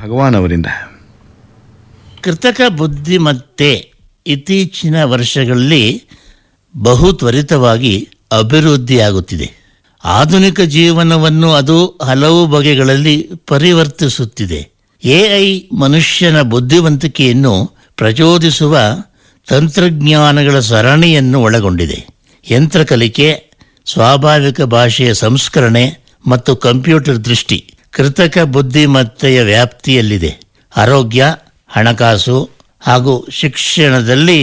ಭಗವಾನ್ ಅವರಿಂದ ಕೃತಕ ಬುದ್ಧಿಮತ್ತೆ ಇತ್ತೀಚಿನ ವರ್ಷಗಳಲ್ಲಿ ಬಹು ತ್ವರಿತವಾಗಿ ಅಭಿವೃದ್ಧಿಯಾಗುತ್ತಿದೆ ಆಧುನಿಕ ಜೀವನವನ್ನು ಅದು ಹಲವು ಬಗೆಗಳಲ್ಲಿ ಪರಿವರ್ತಿಸುತ್ತಿದೆ ಎಐ ಮನುಷ್ಯನ ಬುದ್ಧಿವಂತಿಕೆಯನ್ನು ಪ್ರಚೋದಿಸುವ ತಂತ್ರಜ್ಞಾನಗಳ ಸರಣಿಯನ್ನು ಒಳಗೊಂಡಿದೆ ಯಂತ್ರ ಕಲಿಕೆ ಸ್ವಾಭಾವಿಕ ಭಾಷೆಯ ಸಂಸ್ಕರಣೆ ಮತ್ತು ಕಂಪ್ಯೂಟರ್ ದೃಷ್ಟಿ ಕೃತಕ ಬುದ್ಧಿಮತ್ತೆಯ ವ್ಯಾಪ್ತಿಯಲ್ಲಿದೆ ಆರೋಗ್ಯ ಹಣಕಾಸು ಹಾಗೂ ಶಿಕ್ಷಣದಲ್ಲಿ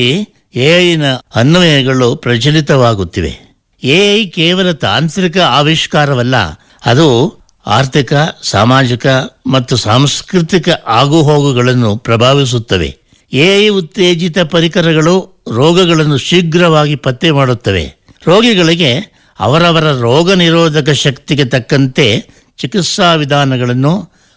ಎಐನ ಅನ್ವಯಗಳು ಪ್ರಚಲಿತವಾಗುತ್ತಿವೆ ಎಐ ಕೇವಲ ತಾಂತ್ರಿಕ ಆವಿಷ್ಕಾರವಲ್ಲ ಅದು ಆರ್ಥಿಕ ಸಾಮಾಜಿಕ ಮತ್ತು ಸಾಂಸ್ಕೃತಿಕ ಆಗುಹೋಗುಗಳನ್ನು ಪ್ರಭಾವಿಸುತ್ತವೆ ಎಐ ಉತ್ತೇಜಿತ ಪರಿಕರಗಳು ರೋಗಗಳನ್ನು ಶೀಘ್ರವಾಗಿ ಪತ್ತೆ ಮಾಡುತ್ತವೆ ರೋಗಿಗಳಿಗೆ ಅವರವರ ರೋಗ ನಿರೋಧಕ ಶಕ್ತಿಗೆ ತಕ್ಕಂತೆ ಚಿಕಿತ್ಸಾ ವಿಧಾನಗಳನ್ನು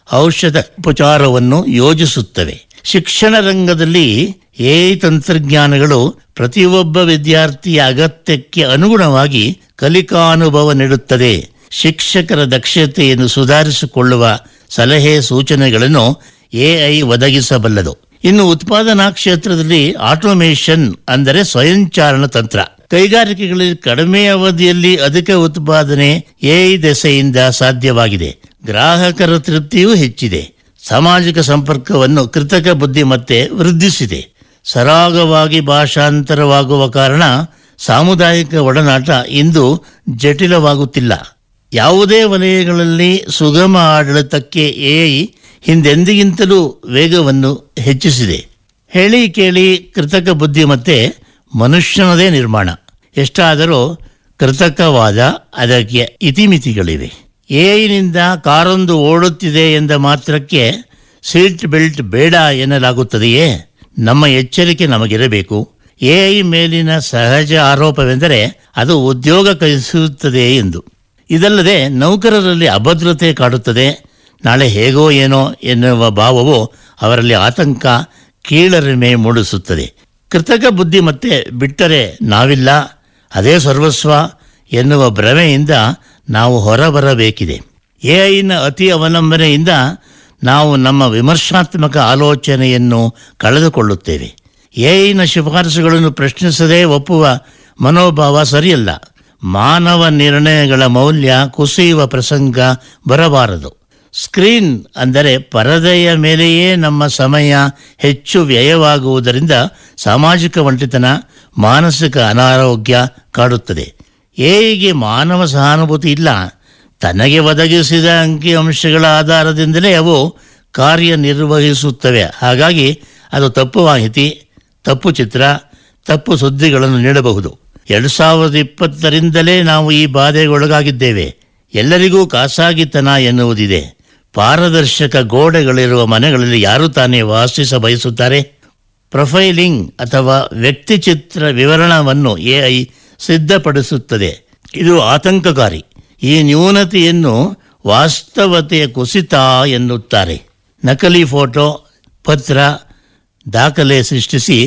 ಔಷಧ ಉಪಚಾರವನ್ನು ಯೋಜಿಸುತ್ತವೆ ಶಿಕ್ಷಣ ರಂಗದಲ್ಲಿ ಎಐ ತಂತ್ರಜ್ಞಾನಗಳು ಪ್ರತಿಯೊಬ್ಬ ವಿದ್ಯಾರ್ಥಿಯ ಅಗತ್ಯಕ್ಕೆ ಅನುಗುಣವಾಗಿ ಕಲಿಕಾನುಭವ ನೀಡುತ್ತದೆ ಶಿಕ್ಷಕರ ದಕ್ಷತೆಯನ್ನು ಸುಧಾರಿಸಿಕೊಳ್ಳುವ ಸಲಹೆ ಸೂಚನೆಗಳನ್ನು ಎಐ ಒದಗಿಸಬಲ್ಲದು ಇನ್ನು ಉತ್ಪಾದನಾ ಕ್ಷೇತ್ರದಲ್ಲಿ ಆಟೋಮೇಷನ್ ಅಂದರೆ ಸ್ವಯಂಚಾಲನ ತಂತ್ರ ಕೈಗಾರಿಕೆಗಳಲ್ಲಿ ಕಡಿಮೆ ಅವಧಿಯಲ್ಲಿ ಅಧಿಕ ಉತ್ಪಾದನೆ ಎಐ ದೆಸೆಯಿಂದ ಸಾಧ್ಯವಾಗಿದೆ ಗ್ರಾಹಕರ ತೃಪ್ತಿಯೂ ಹೆಚ್ಚಿದೆ ಸಾಮಾಜಿಕ ಸಂಪರ್ಕವನ್ನು ಕೃತಕ ಬುದ್ಧಿಮತ್ತೆ ವೃದ್ಧಿಸಿದೆ ಸರಾಗವಾಗಿ ಭಾಷಾಂತರವಾಗುವ ಕಾರಣ ಸಾಮುದಾಯಿಕ ಒಡನಾಟ ಇಂದು ಜಟಿಲವಾಗುತ್ತಿಲ್ಲ ಯಾವುದೇ ವಲಯಗಳಲ್ಲಿ ಸುಗಮ ಆಡಳಿತಕ್ಕೆ ಎಐ ಹಿಂದೆಂದಿಗಿಂತಲೂ ವೇಗವನ್ನು ಹೆಚ್ಚಿಸಿದೆ ಹೇಳಿ ಕೇಳಿ ಕೃತಕ ಬುದ್ಧಿಮತ್ತೆ ಮನುಷ್ಯನದೇ ನಿರ್ಮಾಣ ಎಷ್ಟಾದರೂ ಕೃತಕವಾದ ಅದಕ್ಕೆ ಇತಿಮಿತಿಗಳಿವೆ ಎಐನಿಂದ ಕಾರೊಂದು ಓಡುತ್ತಿದೆ ಎಂದ ಮಾತ್ರಕ್ಕೆ ಸೀಟ್ ಬೆಲ್ಟ್ ಬೇಡ ಎನ್ನಲಾಗುತ್ತದೆಯೇ ನಮ್ಮ ಎಚ್ಚರಿಕೆ ನಮಗಿರಬೇಕು ಎಐ ಮೇಲಿನ ಸಹಜ ಆರೋಪವೆಂದರೆ ಅದು ಉದ್ಯೋಗ ಕಲಿಸುತ್ತದೆ ಎಂದು ಇದಲ್ಲದೆ ನೌಕರರಲ್ಲಿ ಅಭದ್ರತೆ ಕಾಡುತ್ತದೆ ನಾಳೆ ಹೇಗೋ ಏನೋ ಎನ್ನುವ ಭಾವವು ಅವರಲ್ಲಿ ಆತಂಕ ಕೀಳರಿಮೆ ಮೂಡಿಸುತ್ತದೆ ಕೃತಕ ಬುದ್ಧಿಮತ್ತೆ ಬಿಟ್ಟರೆ ನಾವಿಲ್ಲ ಅದೇ ಸರ್ವಸ್ವ ಎನ್ನುವ ಭ್ರಮೆಯಿಂದ ನಾವು ಹೊರಬರಬೇಕಿದೆ ಎಐನ ಅತಿ ಅವಲಂಬನೆಯಿಂದ ನಾವು ನಮ್ಮ ವಿಮರ್ಶಾತ್ಮಕ ಆಲೋಚನೆಯನ್ನು ಕಳೆದುಕೊಳ್ಳುತ್ತೇವೆ ಎಐನ ಶಿಫಾರಸುಗಳನ್ನು ಪ್ರಶ್ನಿಸದೇ ಒಪ್ಪುವ ಮನೋಭಾವ ಸರಿಯಲ್ಲ ಮಾನವ ನಿರ್ಣಯಗಳ ಮೌಲ್ಯ ಕುಸಿಯುವ ಪ್ರಸಂಗ ಬರಬಾರದು ಸ್ಕ್ರೀನ್ ಅಂದರೆ ಪರದೆಯ ಮೇಲೆಯೇ ನಮ್ಮ ಸಮಯ ಹೆಚ್ಚು ವ್ಯಯವಾಗುವುದರಿಂದ ಸಾಮಾಜಿಕ ಒಂಟಿತನ ಮಾನಸಿಕ ಅನಾರೋಗ್ಯ ಕಾಡುತ್ತದೆ ಏಗೆ ಮಾನವ ಸಹಾನುಭೂತಿ ಇಲ್ಲ ತನಗೆ ಒದಗಿಸಿದ ಅಂಕಿಅಂಶಗಳ ಆಧಾರದಿಂದಲೇ ಅವು ಕಾರ್ಯನಿರ್ವಹಿಸುತ್ತವೆ ಹಾಗಾಗಿ ಅದು ತಪ್ಪು ಮಾಹಿತಿ ತಪ್ಪು ಚಿತ್ರ ತಪ್ಪು ಸುದ್ದಿಗಳನ್ನು ನೀಡಬಹುದು ಎರಡು ಸಾವಿರದ ಇಪ್ಪತ್ತರಿಂದಲೇ ನಾವು ಈ ಬಾಧೆಗೊಳಗಾಗಿದ್ದೇವೆ ಎಲ್ಲರಿಗೂ ಖಾಸಗಿತನ ಎನ್ನುವುದಿದೆ ಪಾರದರ್ಶಕ ಗೋಡೆಗಳಿರುವ ಮನೆಗಳಲ್ಲಿ ಯಾರು ತಾನೇ ವಾಸಿಸ ಬಯಸುತ್ತಾರೆ ಪ್ರೊಫೈಲಿಂಗ್ ಅಥವಾ ವ್ಯಕ್ತಿಚಿತ್ರ ವಿವರಣವನ್ನು ಎಐ ಸಿದ್ಧಪಡಿಸುತ್ತದೆ ಇದು ಆತಂಕಕಾರಿ ಈ ನ್ಯೂನತೆಯನ್ನು ವಾಸ್ತವತೆಯ ಕುಸಿತ ಎನ್ನುತ್ತಾರೆ ನಕಲಿ ಫೋಟೋ ಪತ್ರ ದಾಖಲೆ ಸೃಷ್ಟಿಸಿ